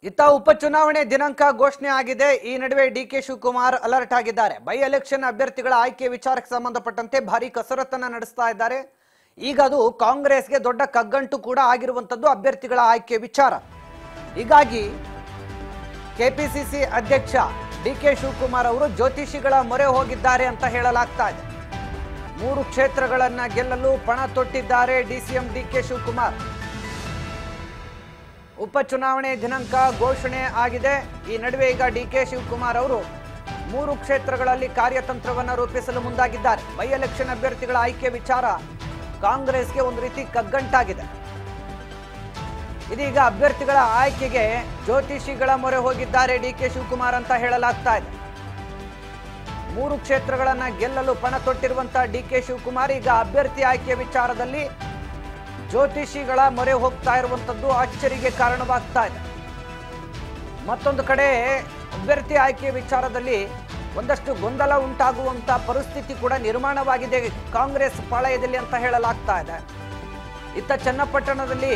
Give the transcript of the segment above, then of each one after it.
ಇತ್ತ ಉಪಚುನಾವಣೆ ದಿನಾಂಕ ಘೋಷಣೆ ಆಗಿದೆ ಈ ನಡುವೆ ಡಿ ಕೆ ಶಿವಕುಮಾರ್ ಅಲರ್ಟ್ ಆಗಿದ್ದಾರೆ ಬೈ ಎಲೆಕ್ಷನ್ ಅಭ್ಯರ್ಥಿಗಳ ಆಯ್ಕೆ ವಿಚಾರಕ್ಕೆ ಸಂಬಂಧಪಟ್ಟಂತೆ ಭಾರಿ ಕಸರತ್ತನ್ನ ನಡೆಸ್ತಾ ಇದ್ದಾರೆ ಈಗ ಅದು ಕಾಂಗ್ರೆಸ್ಗೆ ದೊಡ್ಡ ಕಗ್ಗಂಟು ಕೂಡ ಆಗಿರುವಂತದ್ದು ಅಭ್ಯರ್ಥಿಗಳ ಆಯ್ಕೆ ವಿಚಾರ ಹೀಗಾಗಿ ಕೆಪಿಸಿಸಿ ಅಧ್ಯಕ್ಷ ಡಿ ಕೆ ಶಿವಕುಮಾರ್ ಅವರು ಜ್ಯೋತಿಷಿಗಳ ಮೊರೆ ಹೋಗಿದ್ದಾರೆ ಅಂತ ಹೇಳಲಾಗ್ತಾ ಇದೆ ಮೂರು ಕ್ಷೇತ್ರಗಳನ್ನ ಗೆಲ್ಲಲು ಪಣ ತೊಟ್ಟಿದ್ದಾರೆ ಡಿಸಿಎಂ ಡಿ ಕೆ ಶಿವಕುಮಾರ್ ಉಪಚುನಾವಣೆ ದಿನಾಂಕ ಘೋಷಣೆ ಆಗಿದೆ ಈ ನಡುವೆ ಈಗ ಡಿ ಕೆ ಶಿವಕುಮಾರ್ ಅವರು ಮೂರು ಕ್ಷೇತ್ರಗಳಲ್ಲಿ ಕಾರ್ಯತಂತ್ರವನ್ನು ರೂಪಿಸಲು ಮುಂದಾಗಿದ್ದಾರೆ ಬೈ ಎಲೆಕ್ಷನ್ ಅಭ್ಯರ್ಥಿಗಳ ಆಯ್ಕೆ ವಿಚಾರ ಕಾಂಗ್ರೆಸ್ಗೆ ಒಂದು ರೀತಿ ಕಗ್ಗಂಟಾಗಿದೆ ಇದೀಗ ಅಭ್ಯರ್ಥಿಗಳ ಆಯ್ಕೆಗೆ ಜ್ಯೋತಿಷಿಗಳ ಮೊರೆ ಹೋಗಿದ್ದಾರೆ ಡಿ ಕೆ ಶಿವಕುಮಾರ್ ಅಂತ ಹೇಳಲಾಗ್ತಾ ಇದೆ ಮೂರು ಕ್ಷೇತ್ರಗಳನ್ನ ಗೆಲ್ಲಲು ಪಣ ತೊಟ್ಟಿರುವಂತಹ ಡಿ ಕೆ ಶಿವಕುಮಾರ್ ಈಗ ಅಭ್ಯರ್ಥಿ ಆಯ್ಕೆ ವಿಚಾರದಲ್ಲಿ ಜ್ಯೋತಿಷಿಗಳ ಮೊರೆ ಹೋಗ್ತಾ ಇರುವಂತದ್ದು ಅಚ್ಚರಿಗೆ ಕಾರಣವಾಗ್ತಾ ಇದೆ ಮತ್ತೊಂದು ಕಡೆ ಅಭ್ಯರ್ಥಿ ಆಯ್ಕೆ ವಿಚಾರದಲ್ಲಿ ಒಂದಷ್ಟು ಗೊಂದಲ ಉಂಟಾಗುವಂತ ಪರಿಸ್ಥಿತಿ ಕೂಡ ನಿರ್ಮಾಣವಾಗಿದೆ ಕಾಂಗ್ರೆಸ್ ಪಾಳಯದಲ್ಲಿ ಅಂತ ಹೇಳಲಾಗ್ತಾ ಇದೆ ಇತ್ತ ಚನ್ನಪಟ್ಟಣದಲ್ಲಿ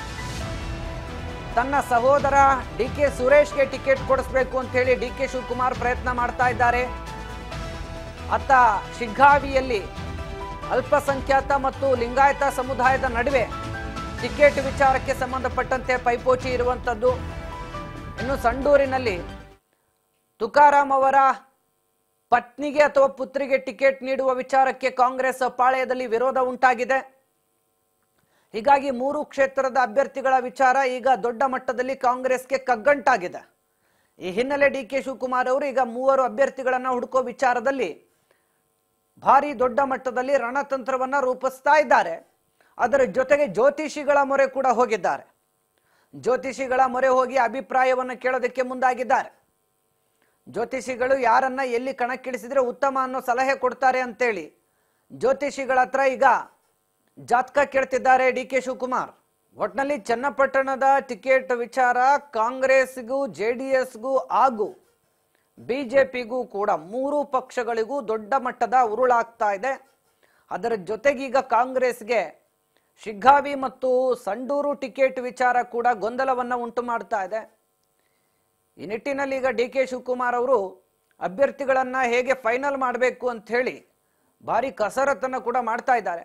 ತನ್ನ ಸಹೋದರ ಡಿ ಕೆ ಸುರೇಶ್ಗೆ ಟಿಕೆಟ್ ಕೊಡಿಸ್ಬೇಕು ಅಂತ ಹೇಳಿ ಡಿ ಕೆ ಶಿವಕುಮಾರ್ ಪ್ರಯತ್ನ ಮಾಡ್ತಾ ಇದ್ದಾರೆ ಅತ್ತ ಶಿಗ್ಗಾವಿಯಲ್ಲಿ ಅಲ್ಪಸಂಖ್ಯಾತ ಮತ್ತು ಲಿಂಗಾಯತ ಸಮುದಾಯದ ನಡುವೆ ಟಿಕೆಟ್ ವಿಚಾರಕ್ಕೆ ಸಂಬಂಧಪಟ್ಟಂತೆ ಪೈಪೋಟಿ ಇರುವಂಥದ್ದು ಇನ್ನು ಸಂಡೂರಿನಲ್ಲಿ ತುಕಾರಾಂ ಅವರ ಪತ್ನಿಗೆ ಅಥವಾ ಪುತ್ರಿಗೆ ಟಿಕೆಟ್ ನೀಡುವ ವಿಚಾರಕ್ಕೆ ಕಾಂಗ್ರೆಸ್ ಪಾಳೆಯದಲ್ಲಿ ವಿರೋಧ ಉಂಟಾಗಿದೆ ಹೀಗಾಗಿ ಮೂರು ಕ್ಷೇತ್ರದ ಅಭ್ಯರ್ಥಿಗಳ ವಿಚಾರ ಈಗ ದೊಡ್ಡ ಮಟ್ಟದಲ್ಲಿ ಕಾಂಗ್ರೆಸ್ಗೆ ಕಗ್ಗಂಟಾಗಿದೆ ಈ ಹಿನ್ನೆಲೆ ಡಿ ಕೆ ಶಿವಕುಮಾರ್ ಅವರು ಈಗ ಮೂವರು ಅಭ್ಯರ್ಥಿಗಳನ್ನ ಹುಡುಕೋ ವಿಚಾರದಲ್ಲಿ ಭಾರಿ ದೊಡ್ಡ ಮಟ್ಟದಲ್ಲಿ ರಣತಂತ್ರವನ್ನ ರೂಪಿಸ್ತಾ ಇದ್ದಾರೆ ಅದರ ಜೊತೆಗೆ ಜ್ಯೋತಿಷಿಗಳ ಮೊರೆ ಕೂಡ ಹೋಗಿದ್ದಾರೆ ಜ್ಯೋತಿಷಿಗಳ ಮೊರೆ ಹೋಗಿ ಅಭಿಪ್ರಾಯವನ್ನು ಕೇಳೋದಕ್ಕೆ ಮುಂದಾಗಿದ್ದಾರೆ ಜ್ಯೋತಿಷಿಗಳು ಯಾರನ್ನ ಎಲ್ಲಿ ಕಣಕ್ಕಿಳಿಸಿದ್ರೆ ಉತ್ತಮ ಅನ್ನೋ ಸಲಹೆ ಕೊಡ್ತಾರೆ ಅಂತೇಳಿ ಜ್ಯೋತಿಷಿಗಳ ಹತ್ರ ಈಗ ಜಾತಕ ಕೇಳ್ತಿದ್ದಾರೆ ಡಿ ಕೆ ಶಿವಕುಮಾರ್ ಒಟ್ನಲ್ಲಿ ಚನ್ನಪಟ್ಟಣದ ಟಿಕೆಟ್ ವಿಚಾರ ಕಾಂಗ್ರೆಸ್ಗೂ ಜೆ ಡಿ ಎಸ್ಗೂ ಹಾಗೂ ಬಿಜೆಪಿಗೂ ಕೂಡ ಮೂರು ಪಕ್ಷಗಳಿಗೂ ದೊಡ್ಡ ಮಟ್ಟದ ಉರುಳಾಗ್ತಾ ಇದೆ ಅದರ ಜೊತೆಗೀಗ ಕಾಂಗ್ರೆಸ್ಗೆ ಶಿಗ್ಗಾವಿ ಮತ್ತು ಸಂಡೂರು ಟಿಕೆಟ್ ವಿಚಾರ ಕೂಡ ಗೊಂದಲವನ್ನ ಉಂಟು ಮಾಡ್ತಾ ಇದೆ ಈ ನಿಟ್ಟಿನಲ್ಲಿ ಈಗ ಡಿ ಕೆ ಶಿವಕುಮಾರ್ ಅವರು ಅಭ್ಯರ್ಥಿಗಳನ್ನ ಹೇಗೆ ಫೈನಲ್ ಮಾಡಬೇಕು ಅಂತ ಹೇಳಿ ಭಾರಿ ಕಸರತ್ತನ್ನ ಕೂಡ ಮಾಡ್ತಾ ಇದ್ದಾರೆ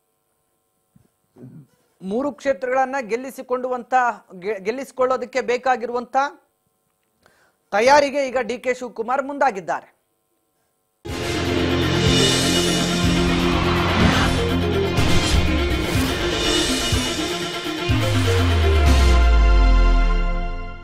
ಮೂರು ಕ್ಷೇತ್ರಗಳನ್ನ ಗೆಲ್ಲಿಸಿಕೊಂಡುವಂತ ಗೆ- ಗೆಲ್ಲಿಸಿಕೊಳ್ಳೋದಕ್ಕೆ ಬೇಕಾಗಿರುವಂತ ತಯಾರಿಗೆ ಈಗ ಡಿ ಕೆ ಶಿವಕುಮಾರ್ ಮುಂದಾಗಿದ್ದಾರೆ